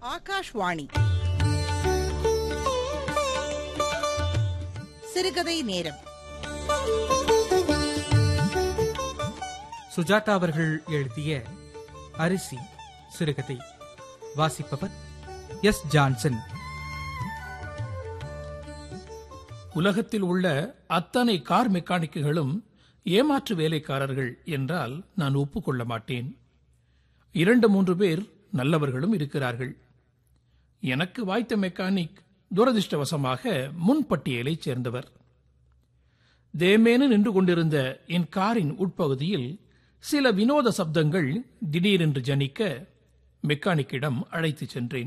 ஆகாஷ்வாணி சிறுகதை நேரம் சுஜாதா அவர்கள் எழுதிய அரிசி சிறுகதை வாசிப்பவர் எஸ் ஜான்சன் உலகத்தில் உள்ள அத்தனை கார் மெக்கானிக்குகளும் ஏமாற்று வேலைக்காரர்கள் என்றால் நான் ஒப்புக்கொள்ள மாட்டேன் இரண்டு மூன்று பேர் நல்லவர்களும் இருக்கிறார்கள் எனக்கு வாய்த்த மெக்கானிக் துரதிர்ஷ்டவசமாக முன்பட்டியலைச் சேர்ந்தவர் தேமேனு நின்று கொண்டிருந்த என் காரின் உட்பகுதியில் சில வினோத சப்தங்கள் திடீரென்று ஜனிக்க மெக்கானிக்கிடம் அழைத்துச் சென்றேன்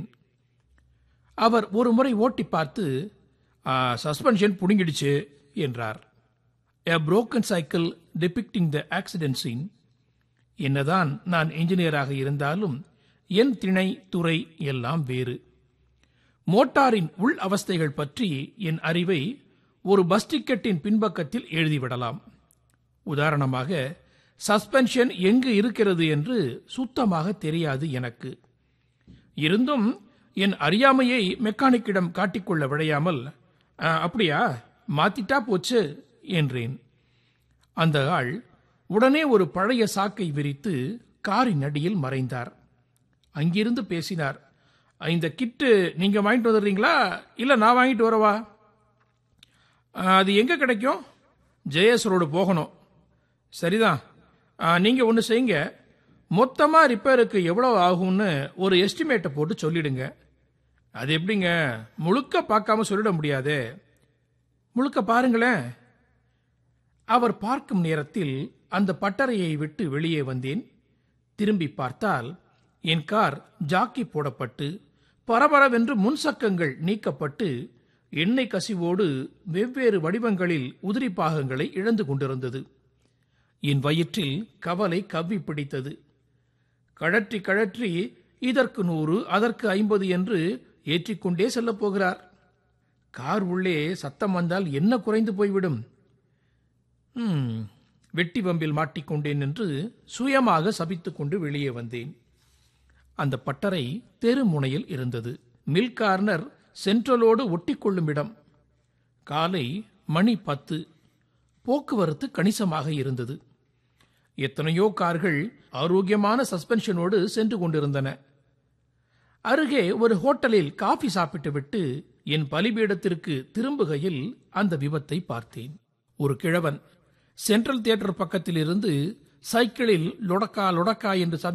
அவர் ஒரு முறை ஓட்டி பார்த்து சஸ்பென்ஷன் புடுங்கிடுச்சு என்றார் a broken cycle depicting the accident scene என்னதான் நான் இன்ஜினியராக இருந்தாலும் என் திணை துறை எல்லாம் வேறு மோட்டாரின் உள் அவஸ்தைகள் பற்றி என் அறிவை ஒரு பஸ் டிக்கெட்டின் பின்பக்கத்தில் எழுதிவிடலாம் உதாரணமாக சஸ்பென்ஷன் எங்கு இருக்கிறது என்று சுத்தமாக தெரியாது எனக்கு இருந்தும் என் அறியாமையை மெக்கானிக்கிடம் காட்டிக்கொள்ள விழையாமல் "ஆ, அப்படியா மாத்திட்டா போச்சு என்றேன் அந்த ஆள் உடனே ஒரு பழைய சாக்கை விரித்து காரின் அடியில் மறைந்தார் அங்கிருந்து பேசினார் இந்த கிட்டு நீங்க வாங்கிட்டு வந்துடுறீங்களா இல்ல நான் வாங்கிட்டு வரவா "ஆ, அது எங்க கிடைக்கும் ஜெயஸ் ரோடு போகணும் சரிதான் ஆ, நீங்க ஒன்று செய்யுங்க மொத்தமா ரிப்பேருக்கு எவ்வளவு ஆகும்னு ஒரு எஸ்டிமேட்டை போட்டு சொல்லிடுங்க அது எப்படிங்க முழுக்க பார்க்காம சொல்லிட முடியாதே முழுக்க பாருங்களேன் அவர் பார்க்கும் நேரத்தில் அந்த பட்டறையை விட்டு வெளியே வந்தேன் திரும்பி பார்த்தால் என் கார் ஜாக்கி போடப்பட்டு பரபரவென்று முன்சக்கங்கள் நீக்கப்பட்டு எண்ணெய் கசிவோடு வெவ்வேறு வடிவங்களில் உதிரி பாகங்களை இழந்து கொண்டிருந்தது என் வயிற்றில் கவலை கவ்வி பிடித்தது கழற்றி கழற்றி இதற்கு நூறு அதற்கு ஐம்பது என்று ஏற்றிக்கொண்டே செல்லப் போகிறார் கார் உள்ளே சத்தம் வந்தால் என்ன குறைந்து போய்விடும் ம், வெட்டி வம்பில் மாட்டிக்கொண்டேன் என்று சுயமாக சபித்துக் கொண்டு வெளியே வந்தேன் அந்த பட்டறை தெரு முனையில் இருந்தது மில் கார்னர் சென்ட்ரலோடு ஒட்டிக்கொள்ளும் இடம் காலை மணி பத்து போக்குவரத்து கணிசமாக இருந்தது எத்தனையோ கார்கள் ஆரோக்கியமான சஸ்பென்ஷனோடு சென்று கொண்டிருந்தன அருகே ஒரு ஹோட்டலில் காஃபி சாப்பிட்டுவிட்டு என் பலிபீடத்திற்கு திரும்புகையில் அந்த விபத்தை பார்த்தேன் ஒரு கிழவன் சென்ட்ரல் தியேட்டர் பக்கத்தில் இருந்து சைக்கிளில் லொடக்கா லொடக்கா என்று சப்த